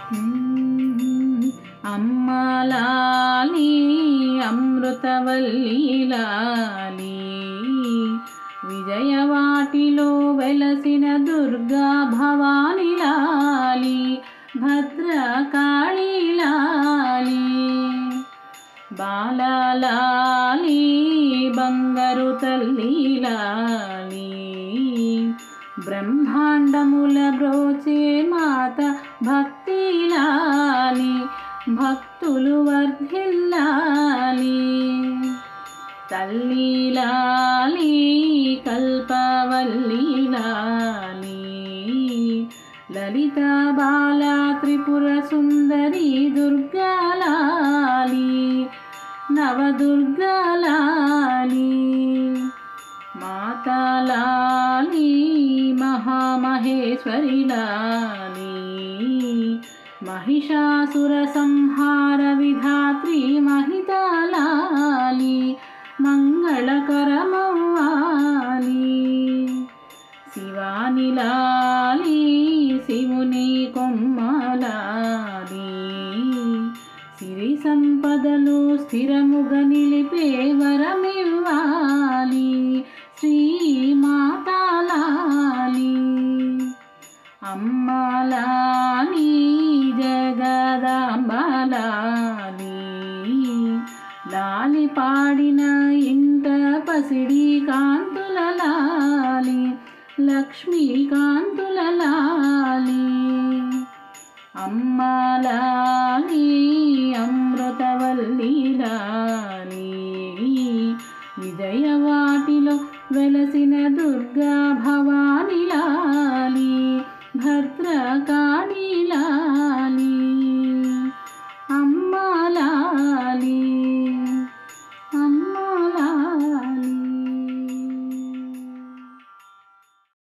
అమ్మలాలి అమృతవల్లి లాలి విజయవాటిలో వెలసిన దుర్గా భవాని లాలి భద్రకాళి లాలి బాలలాలి బంగారు తల్లి లాలి బ్రహ్మాండముల బ్రోచే మాత భక్తి లాలి భక్తులు వర్ధిల్లాలి తల్లి లాలి కల్పవల్లి లాలి లలిత బాల త్రిపుర సుందరి దుర్గాలాలి నవదుర్గాలాలి మాతాలాలి మహామహేశ్వరి లాలి మహిషాసుర సంహార విధాత్రి మహితాలాలి మంగళకరమవ్వాలి శివాని లాలి శివుని కొమ్మలాలి సిరి సంపదలు స్థిరముగ నిలిపే వరమివ్వాలి శ్రీ మాతాలాలి అమ్మలాలి జగదాంబలాలి లాలి పాడిన ఇంట పసిడి కాంతుల లాలి లక్ష్మీ కాంతుల లాలి అమ్మలాలి అమృతవల్లి లాలి విజయవాటిలో వెలసిన దుర్గా భవాని లాలి భద్రకాళి లాలి